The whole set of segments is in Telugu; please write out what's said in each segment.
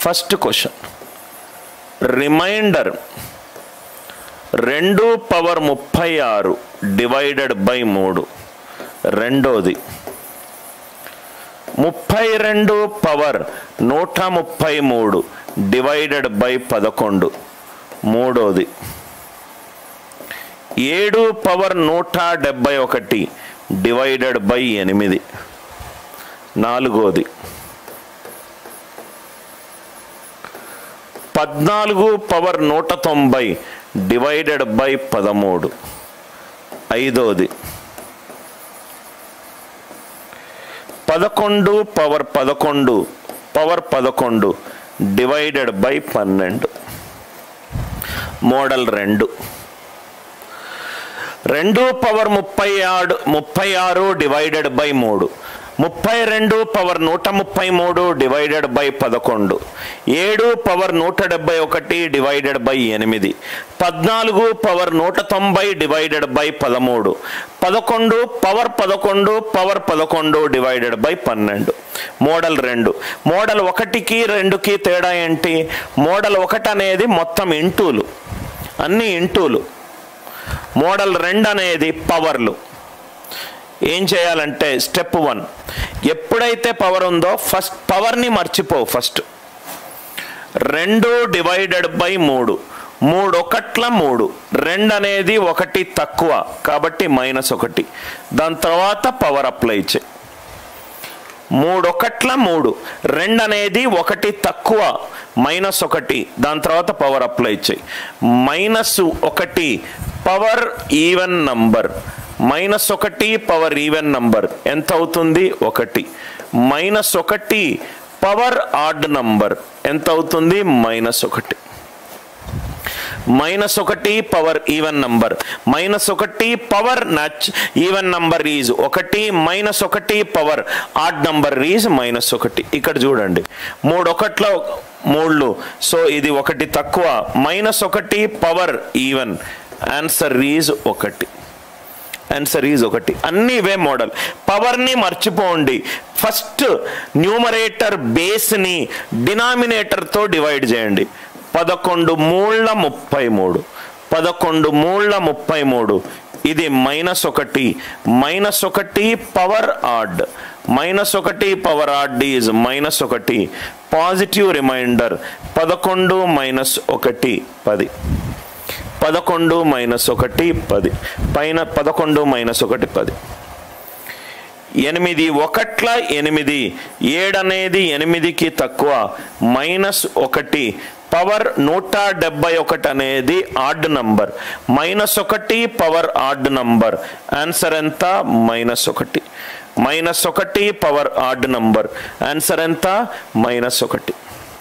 ఫస్ట్ క్వశ్చన్ రిమైండర్ రెండు పవర్ ముప్పై ఆరు డివైడెడ్ బై మూడు రెండోది ముప్పై రెండు పవర్ నూట ముప్పై మూడు డివైడెడ్ బై పదకొండు మూడోది ఏడు పవర్ నూట డెబ్బై ఒకటి డివైడెడ్ బై ఎనిమిది నాలుగోది పద్నాలుగు పవర్ నూట తొంభై డివైడెడ్ బై పదమూడు ఐదోది పదకొండు పవర్ పదకొండు పవర్ పదకొండు డివైడెడ్ బై పన్నెండు మోడల్ రెండు రెండు పవర్ ముప్పై ఆరు ముప్పై ఆరు డివైడెడ్ బై మూడు ముప్పై రెండు పవర్ నూట ముప్పై మూడు డివైడెడ్ బై పదకొండు ఏడు పవర్ నూట డెబ్బై ఒకటి డివైడెడ్ బై ఎనిమిది పద్నాలుగు పవర్ నూట తొంభై డివైడెడ్ బై పదమూడు పదకొండు పవర్ పదకొండు పవర్ పదకొండు డివైడెడ్ బై పన్నెండు మోడల్ రెండు మోడల్ ఒకటికి రెండుకి తేడా ఏంటి మోడల్ ఒకటి అనేది మొత్తం ఇంటూలు అన్ని ఇంటూలు మోడల్ రెండు అనేది పవర్లు ఏం చేయాలంటే స్టెప్ వన్ ఎప్పుడైతే పవర్ ఉందో ఫస్ట్ పవర్ని మర్చిపో ఫస్ట్ రెండు డివైడెడ్ బై మూడు మూడు ఒకట్ల మూడు రెండు అనేది ఒకటి తక్కువ కాబట్టి మైనస్ ఒకటి దాని తర్వాత పవర్ అప్లై చేయి మూడు ఒకట్ల మూడు రెండు అనేది ఒకటి తక్కువ మైనస్ ఒకటి దాని తర్వాత పవర్ అప్లై చేయి మైనస్ ఒకటి పవర్ ఈవెన్ నంబర్ మైనస్ ఒకటి పవర్ ఈవెన్ నంబర్ ఎంత అవుతుంది ఒకటి మైనస్ ఒకటి పవర్ ఆడ్ నంబర్ ఎంత అవుతుంది మైనస్ ఒకటి మైనస్ ఒకటి పవర్ ఈవెన్ నంబర్ మైనస్ ఒకటి పవర్ నచ్ ఈవెన్ నంబర్ ఈజ్ ఒకటి మైనస్ ఒకటి power odd number is minus ఒకటి ఇక్కడ చూడండి మూడు ఒకట్లో మూడు సో ఇది ఒకటి తక్కువ మైనస్ ఒకటి పవర్ ఈవెన్ ఆన్సర్ ఈజ్ ఒకటి ఆన్సర్ ఈజ్ ఒకటి అన్ని ఇవే మోడల్ పవర్ని మర్చిపోండి ఫస్ట్ న్యూమరేటర్ బేస్ని డినామినేటర్తో డివైడ్ చేయండి పదకొండు మూళ్ళ ముప్పై మూడు పదకొండు మూళ్ళ ముప్పై మూడు ఇది మైనస్ ఒకటి మైనస్ ఒకటి పవర్ ఆడ్ మైనస్ ఒకటి పవర్ ఆడ్ ఈజ్ మైనస్ ఒకటి పాజిటివ్ రిమైండర్ పదకొండు మైనస్ ఒకటి పది పదకొండు మైనస్ ఒకటి పది పైన పదకొండు మైనస్ ఒకటి పది ఎనిమిది ఒకట్ల ఎనిమిది ఏడనేది ఎనిమిదికి తక్కువ మైనస్ ఒకటి పవర్ నూట డెబ్బై ఒకటి అనేది ఆడ్ నంబర్ మైనస్ ఒకటి పవర్ ఆడ్ నంబర్ ఆన్సర్ ఎంత మైనస్ ఒకటి మైనస్ ఒకటి పవర్ ఆడ్ నంబర్ ఆన్సర్ ఎంత మైనస్ ఒకటి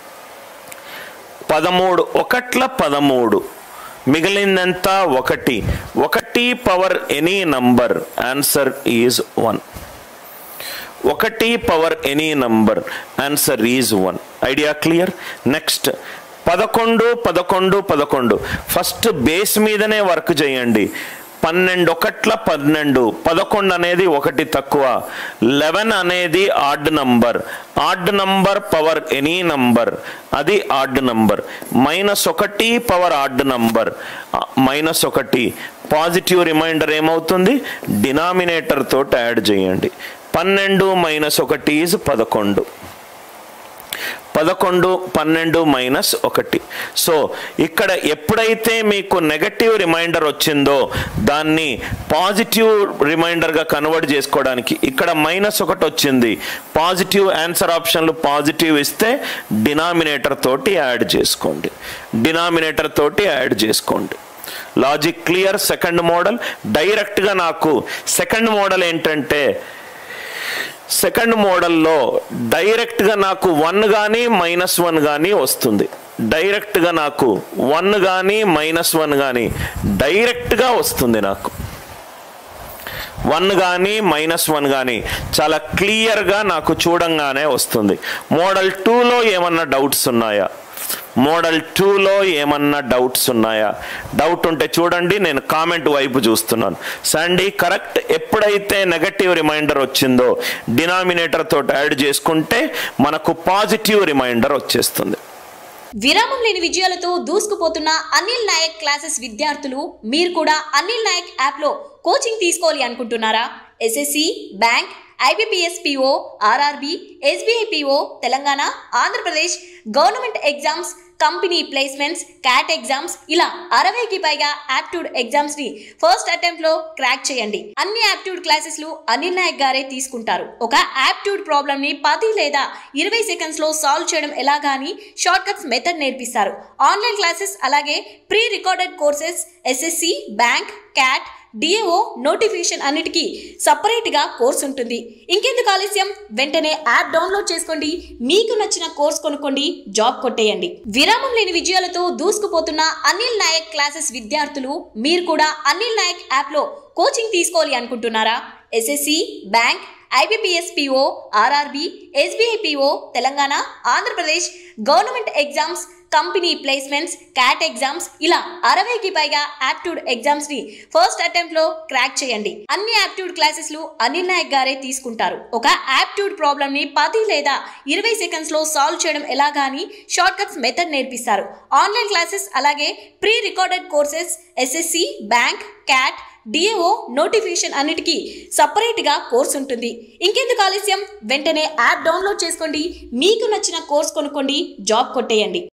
పదమూడు ఒకట్ల పదమూడు మిగిలిందంత ఒకటి ఒకటి power any number answer is one ఒకటి power any number answer is one idea clear next పదకొండు పదకొండు పదకొండు ఫస్ట్ బేస్ మీదనే వర్క్ చేయండి పన్నెండు ఒకట్ల పన్నెండు పదకొండు అనేది ఒకటి తక్కువ లెవెన్ అనేది odd number odd number power any number అది ఆడ్ నంబర్ మైనస్ ఒకటి పవర్ ఆడ్ నంబర్ మైనస్ ఒకటి పాజిటివ్ రిమైండర్ ఏమవుతుంది డినామినేటర్ తోటి యాడ్ చేయండి పన్నెండు మైనస్ ఒకటి ఈజ్ పదకొండు పదకొండు పన్నెండు మైనస్ ఒకటి సో ఇక్కడ ఎప్పుడైతే మీకు నెగటివ్ రిమైండర్ వచ్చిందో దాన్ని పాజిటివ్ రిమైండర్గా కన్వర్ట్ చేసుకోవడానికి ఇక్కడ మైనస్ ఒకటి వచ్చింది పాజిటివ్ ఆన్సర్ ఆప్షన్లు పాజిటివ్ ఇస్తే డినామినేటర్ తోటి యాడ్ చేసుకోండి డినామినేటర్ తోటి యాడ్ చేసుకోండి లాజిక్ క్లియర్ సెకండ్ మోడల్ డైరెక్ట్గా నాకు సెకండ్ మోడల్ ఏంటంటే సెకండ్ మోడల్లో డైరెక్ట్గా నాకు వన్ కానీ మైనస్ వన్ కానీ వస్తుంది డైరెక్ట్గా నాకు వన్ కానీ మైనస్ వన్ కానీ డైరెక్ట్గా వస్తుంది నాకు వన్ కానీ మైనస్ వన్ కానీ చాలా క్లియర్గా నాకు చూడంగానే వస్తుంది మోడల్ టూలో ఏమన్నా డౌట్స్ ఉన్నాయా మోడల్ టూలో ఏమన్నా డౌట్స్ ఉన్నాయా డౌట్ ఉంటే చూడండి నేను కామెంట్ వైపు చూస్తున్నాను సండి కరెక్ట్ ఎప్పుడైతే నెగటివ్ రిమైండర్ వచ్చిందో డినామినేటర్ తోటి యాడ్ చేసుకుంటే మనకు పాజిటివ్ రిమైండర్ వచ్చేస్తుంది విరామం లేని విజయాలతో దూసుకుపోతున్న అనిల్ నాయక్ క్లాసెస్ విద్యార్థులు మీరు కూడా అనిల్ నాయక్ యాప్లో కోచింగ్ తీసుకోవాలి అనుకుంటున్నారా SSC bank IBPS PO RRB SBI PO Telangana Andhra Pradesh government exams company placements cat exams ఇలా అరవైకి పైగా యాప్ట్యూడ్ ఎగ్జామ్స్ ని ఫస్ట్ అటెంప్ట్ లో క్రాక్ చేయండి అన్ని యాప్ట్యూడ్ క్లాసెస్ లు అనిల్ నాయక్ గారే తీసుకుంటారు ఒక యాప్ట్యూడ్ ప్రాబ్లమ్ ని పది లేదా ఇరవై సెకండ్స్ లో సాల్వ్ చేయడం ఎలాగా అని షార్ట్ కట్స్ మెథడ్ నేర్పిస్తారు ఆన్లైన్ క్లాసెస్ అలాగే pre recorded courses SSC bank CAT DAO notification అన్నిటికీ సపరేట్గా కోర్స్ ఉంటుంది ఇంకెందుకు ఆలస్యం వెంటనే యాప్ డౌన్లోడ్ చేసుకోండి మీకు నచ్చిన కోర్స్ కొనుక్కోండి జాబ్ కొట్టేయండి విరామం లేని విజయాలతో దూసుకుపోతున్న అనిల్ నాయక్ క్లాసెస్ విద్యార్థులు మీరు కూడా అనిల్ నాయక్ యాప్లో కోచింగ్ తీసుకోవాలి అనుకుంటున్నారా SSC bank IBPS PO RRB SBI PO Telangana Andhra Pradesh government exams company placements cat exams ఇలా అరవైకి పైగా యాప్ట్యూడ్ ఎగ్జామ్స్ ని ఫస్ట్ అటెంప్ట్ లో క్రాక్ చేయండి అన్ని యాప్ట్యూడ్ క్లాసెస్ లు అనిల్ నాయక్ గారే తీసుకుంటారు ఒక యాప్ట్యూడ్ ప్రాబ్లమ్ ని పది లేదా ఇరవై సెకండ్స్ లో సాల్వ్ చేయడం ఎలాగా అని షార్ట్ కట్స్ మెథడ్ నేర్పిస్తారు ఆన్లైన్ క్లాసెస్ అలాగే pre recorded courses SSC bank CAT DAO notification అన్నిటికీ సపరేట్గా కోర్స్ ఉంటుంది ఇంకెందుకు ఆలస్యం వెంటనే యాప్ డౌన్లోడ్ చేసుకోండి మీకు నచ్చిన కోర్స్ కొనుక్కోండి జాబ్ కొట్టేయండి